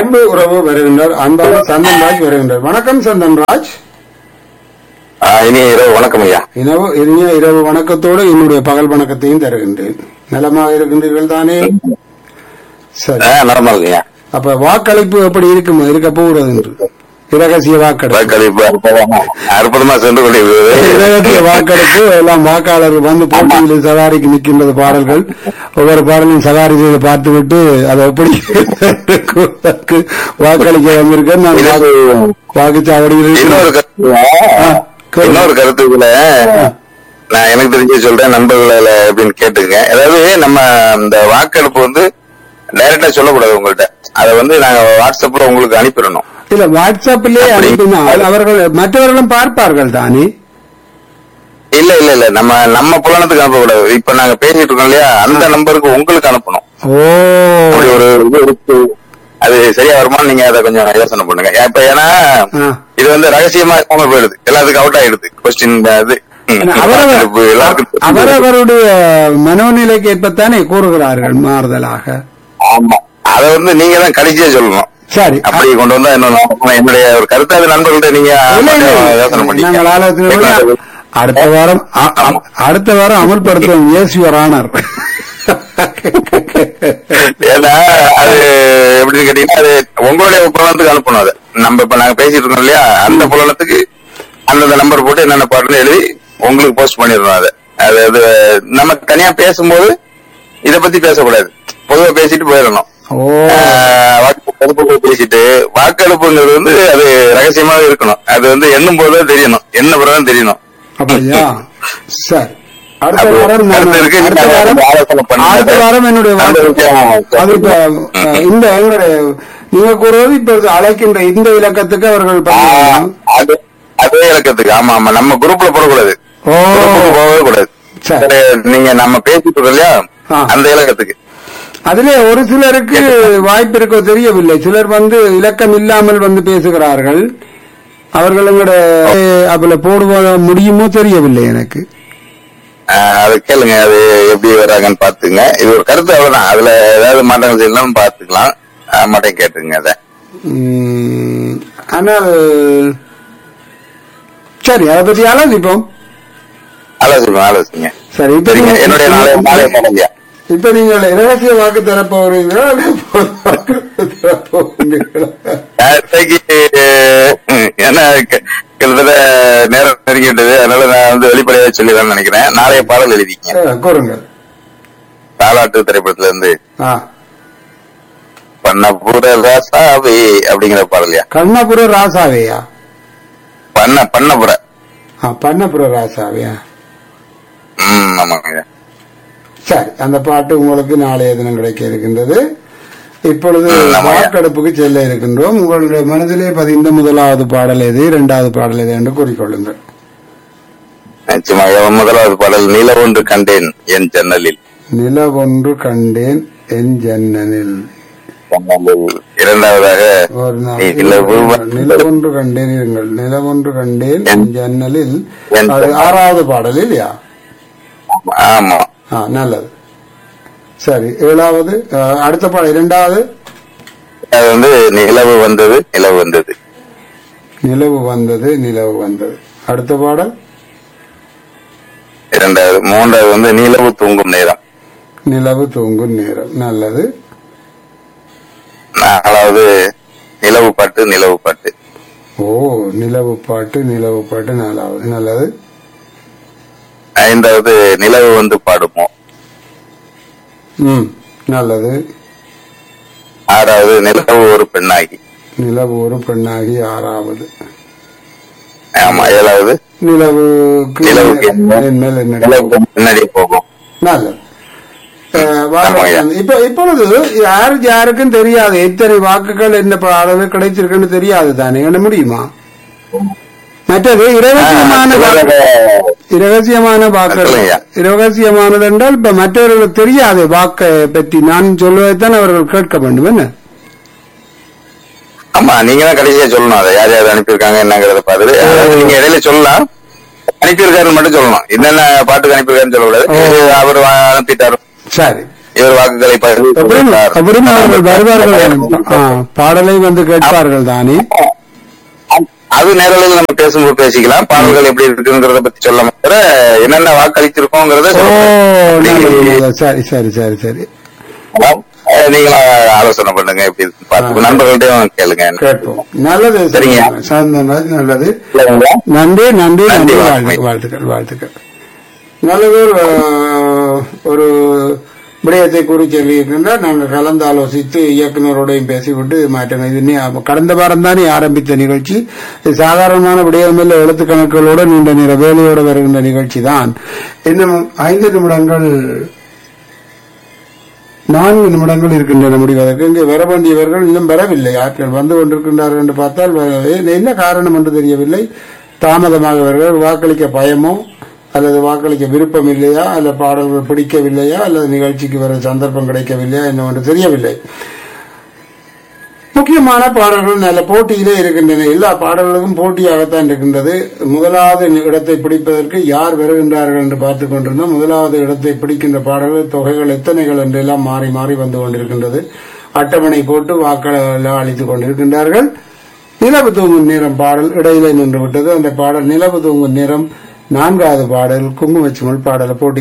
அன்பு உறவு வருகின்றார் அன்பான சந்தன்ராஜ் வருகின்றார் வணக்கம் சந்தன்ராஜ் ஆ, இனிய இரவு வணக்கம் ஐயா இரவு இனிய இரவு வணக்கத்தோடு என்னுடைய பகல் வணக்கத்தையும் தருகின்றேன் நலமாக இருக்கின்றீர்கள் தானே சரி ஆ, நலமா இருக்குங்க அப்ப வாக்களிப்பு எப்படி இருக்கும் இருக்க போகிறது என்று இரகசிய வாக்கெடுப்பு வாக்களிப்பு அற்புதமா அற்புதமா சென்று கொண்டிருக்கிறது இரகசிய வாக்கெடுப்பு எல்லாம் வாக்காளர்கள் வந்து போட்டியில் சவாரிக்கு நிற்கின்றது பாடல்கள் ஒவ்வொரு பாடலையும் சவாரி செய்து பார்த்துவிட்டு அதை எப்படி வாக்களிக்க வந்திருக்கேன் நான் வாக்கு- வாக்குச்சாவடியில் இன்னொரு கருத்து ஆ, கேளுங்க. இன்னொரு கருத்து இதுல நான் எனக்கு தெரிஞ்சு சொல்றேன் நண்பர்கள் எப்படின்னு கேட்டுங்க அதாவது நம்ம இந்த வாக்கெடுப்பு வந்து டைரக்டா சொல்லக்கூடாது உங்கள்ட்ட அதை வந்து நாங்க வாட்ஸ்அப்ல உங்களுக்கு அனுப்பிடணும் இல்ல வாட்ஸ்அப்பிலே அப்படி- அனுப்பினால் அவர்கள் மற்றவர்களும் பார்ப்பார்கள் தானே இல்ல இல்ல இல்ல நம்ம நம்ம புலனத்துக்கு அனுப்பக்கூடாது இப்ப நாங்க பேசிட்டு இருக்கோம் இல்லையா அந்த நம்பருக்கு உங்களுக்கு அனுப்பணும் ஓ அப்படி ஒரு இது இருக்கு அது சரியா வருமான்னு நீங்க அதை கொஞ்சம் யோசனை பண்ணுங்க இப்ப ஏன்னா ஆ. இது வந்து ரகசியமா இருக்காம போயிடுது எல்லாத்துக்கும் அவுட் ஆயிடுது கொஸ்டின் இது ம், ஏன்னா அவரவர் வாக்கெடுப்பு எல்லாருக்கும் அவரவருடைய மனோநிலைக்கு ஏற்பத்தானே கூறுகிறார்கள் மாறுதலாக ஆமா அத வந்து நீங்க தான் கடிச்சே சொல்லணும் சரி அப்படி கொண்டு வந்தா இன்னும் நல்லா- என்னுடைய ஒரு கருத்து அது நண்பர்கள்ட்ட நீங்க இல்லை, இல்லை, கொஞ்சம் யோசனை இல்லை. பண்ணீங்க நாங்கள் ஆலோசனை பண்ணி அடுத்த வாரம் அ- அ- அடுத்த வாரம் அமல்படுத்துவோம் எஸ் யுவர் ஆனர் ஏன்னா அது எப்படின்னு கேட்டீங்கன்னா அது உங்களுடைய புலனத்துக்கு அனுப்பணும் அது நம்ம இப்ப நாங்க பேசிட்டு இருக்கோம் இல்லையா அந்த புலனத்துக்கு அந்தந்த நம்பர் போட்டு என்னென்ன பாட்டுன்னு எழுதி உங்களுக்கு போஸ்ட் பண்ணிடணும் அதை அது அது நம்ம தனியா பேசும்போது இத பத்தி பேசக்கூடாது பொதுவா பேசிட்டு போயிடணும் ஓ ஆஹ் வாக்கெடுப்பு பேசிட்டு வாக்கெடுப்புங்கிறது வந்து அது ரகசியமாவே இருக்கணும் அது வந்து எண்ணும் போதுதான் தெரியணும் என்ன பிறகு தெரியணும் அப்படியா சரி அடுத்த அப்போ வாரம் நான் அடுத்து இருக்கு, அடுத்த நீங்க வாரம் ஆலோசனை பண்ணுங்க. அடுத்த வாரம் என்னுடைய அந்த வாக்கு- விஷயம் அது இப்ப அஹ், இந்த எங்களுடைய நீங்க கூறுவது இப்ப அழைக்கின்ற இந்த இலக்கத்துக்கு அவர்கள் ஆஹ் பண்ணுவாங்க. அது அதே இலக்கத்துக்கு ஆமா ஆமா நம்ம குரூப்ல போடக்கூடாது ஓ குரூப்புக்கு போகவே கூடாது சரி. சரி, நீங்க நம்ம பேசிட்டு இருக்கோம் இல்லையா ஆ. அந்த இலக்கத்துக்கு அதிலே ஒரு சிலருக்கு வாய்ப்பு இருக்கோ தெரியவில்லை சிலர் வந்து இலக்கம் இல்லாமல் வந்து பேசுகிறார்கள் அவர்கள் எங்களோட அதுல போடுவ முடியுமோ தெரியவில்லை எனக்கு ஆஹ் அது கேளுங்க அது எப்படி வர்றாங்கன்னு பாத்துங்க இது ஒரு கருத்து அவ்வளவுதான் அதுல ஏதாவது மாற்றங்கள் செய்யலாம் பாத்துக்கலாம் ஆஹ் மாட்டம் கேட்டுங்க அத உம், ஆனால் சரி அதை பத்தி ஆலோசிப்போம் ஆலோசிங்க ஆலோசிங்க சரி இப்ப சரிங்க நீங்க- என்னுடைய நாளை நாளை பழகியா இப்ப நீங்கள் இரகசிய வாக்கு தரப்போறீங்களா இல்ல பொது வாக்கு தரப்போறீங்களா இன்னைக்கு ஏன்னா க- கிட்டத்தட்ட நேரம் நெருங்கி விட்டது அதனால நான் வந்து வெளிப்படையாக சொல்லிடலாம்னு நினைக்கிறேன் நாளைய பாடல் எழுதிக்கங்க அஹ், கூறுங்கள் தாலாட்டு திரைப்படத்துல இருந்து ஆ பண்ணபுர ராசாவே அப்படிங்கிற பாடலையா கண்ணபுர ராசாவையா பண்ண பண்ணபுர ஆ, பண்ணபுர ராசாவையா ம் ஆமாங்க சரி அந்த பாட்டு உங்களுக்கு நாளைய தினம் கிடைக்க இருக்கின்றது இப்பொழுது ம், ஆமாய்யா. வாக்கெடுப்புக்கு செல்ல இருக்கின்றோம் உங்களுடைய மனதிலே பதிந்த முதலாவது பாடல் எது இரண்டாவது பாடல் எது என்று கூறிக்கொள்ளுங்கள் நிச்சயமாக முதலாவது பாடல் நிலவொன்று கண்டேன் என் ஜன்னலில் நிலவொன்று கண்டேன் என் ஜன்னலில் ஜன்னலில். இரண்டாவதாக ஒரு நாள் நிலவு நிலவொன்று கண்டேன் இருங்கள் நிலவொன்று கண்டேன் என் ஜன்னலில் என் அது ஜன்னலில். ஆறாவது பாடல் இல்லையா ஆமா ஆ நல்லது சரி ஏழாவது ஆ, அடுத்த பாடல் இரண்டாவது அது வந்து நிலவு வந்தது நிலவு வந்தது நிலவு வந்தது நிலவு வந்தது அடுத்த பாடல் இரண்டாவது மூன்றாவது வந்து நிலவு தூங்கும் நேரம் நிலவு தூங்கும் நேரம் நல்லது நாலாவது நிலவு பாட்டு நிலவு பாட்டு ஓ நிலவு பாட்டு நிலவு பாட்டு நாலாவது நல்லது ஐந்தாவது நிலவு வந்து பாடுமோ ம் நல்லது ஆறாவது நிலவு ஒரு பெண்ணாகி நிலவு ஒரு பெண்ணாகி ஆறாவது ஆமா ஏழாவது நிலவுக்கு நிலவுக்கு என் மேல் என்ன நிலவு பின்னாடி போகும் நல்லது அஹ், வாங்க. ஆமாய்யா. இப்ப இப்பொழுது யாருக்கு யாருக்கும் தெரியாது எத்தனை வாக்குகள் என்ன ப- அளவு கிடைச்சிருக்குன்னு தெரியாது தானே என்ன முடியுமா மற்றது இரகசியமான வாக்கு இரகசியமான வாக்கு சொல்லுங்கய்யா. இரகசியமானது என்றால் இப்ப மற்றவர்களுக்கு தெரியாது வாக்கை பற்றி நான் சொல்வதைத்தான் அவர்கள் கேட்க வேண்டும் என்ன ஆமா நீங்க தான் கடைசியா சொல்லணும் அதை யார் யார் அனுப்பியிருக்காங்க என்னங்கறத பார்த்துட்டு அதாவது நீங்க இடையில சொல்லலாம் அனுப்பியிருக்காருன்னு மட்டும் சொல்லணும் என்னென்ன பாட்டுக்கு அனுப்பியிருக்காருன்னு சொல்லக்கூடாது ஓ. இது அவர் வா- அனுப்பிட்டாரு சரி இவர் வாக்குகளை பதிவு எப்படியும் செய்திருக்கிறார். எப்படியும் அவர்கள் வருவார்கள் தானே? ஆ, பாடலை வந்து கேட்பார்கள் தானே அது நேரலையில் நம்ம பேசும்போது பேசிக்கலாம் பாடல்கள் எப்படி இருக்குங்கிறத பத்தி சொல்ல மாத்திர என்னென்ன வாக்களிச்சிருக்கோங்கிறத ஓ சொல்லுங்க. நல்லது, நல்லது. சரி சரி சரி சரி அஹ் நீங்களும் ஆலோசனை பண்ணுங்க எப்படி இருக்குன்னு பார்த்து நண்பர்கள்ட்டையும் கேளுங்க கேட்போம் நல்லது சரிங்க. சாந்தன் நல்லது இல்லைங்களா? நன்றி நன்றி நன்றி, நன்றி வணக்கம். வாழ்த்து- வாழ்த்துக்கள் வாழ்த்துக்கள் நல்லதொரு அஹ், ஒரு விடயத்தை கூறி சொல்லியிருக்கின்றார் நாங்கள் கலந்து ஆலோசித்து இயக்குநரோடையும் பேசிவிட்டு மாற்றங்கள் இது நீ- கடந்த வாரம் தானே ஆரம்பித்த நிகழ்ச்சி இது சாதாரணமான விடயமில்லை எழுத்து கணக்குகளோட நீண்ட நேர வேலையோடு வருகின்ற நிகழ்ச்சி தான் இன்னும் ஐந்து நிமிடங்கள் நான்கு நிமிடங்கள் இருக்கின்றன முடிவதற்கு இங்கே வர வேண்டியவர்கள் இன்னும் வரவில்லை ஆட்கள் வந்து கொண்டிருக்கின்றார்கள் என்று பார்த்தால் வரவே இல்லை. என்ன காரணம் என்று தெரியவில்லை தாமதமாக வருகிறார் வாக்களிக்க பயமோ அல்லது வாக்களிக்க விருப்பம் இல்லையா அல்லது பாடல்கள் பிடிக்கவில்லையா அல்லது நிகழ்ச்சிக்கு வர சந்தர்ப்பம் கிடைக்கவில்லையா என்னவென்று தெரியவில்லை முக்கியமான பாடல்கள் நல்ல போட்டியிலே இருக்கின்றன எல்லா பாடல்களுக்கும் போட்டியாகத்தான் இருக்கின்றது முதலாவது இடத்தை பிடிப்பதற்கு யார் வருகின்றார்கள் என்று பார்த்துக் கொண்டிருந்தோம் முதலாவது இடத்தை பிடிக்கின்ற பாடல்கள் தொகைகள் எத்தனைகள் என்றெல்லாம் மாறி மாறி வந்து கொண்டிருக்கின்றது அட்டவணை போட்டு வாக்களை அளித்துக் கொண்டிருக்கின்றார்கள் நிலவு தூங்கும் நேரம் பாடல் இடையிலே நின்று விட்டது அந்த பாடல் நிலவு தூங்கும் நேரம் நான்காவது பாடல் குங்குமச்சிமல் பாடலை போட்டி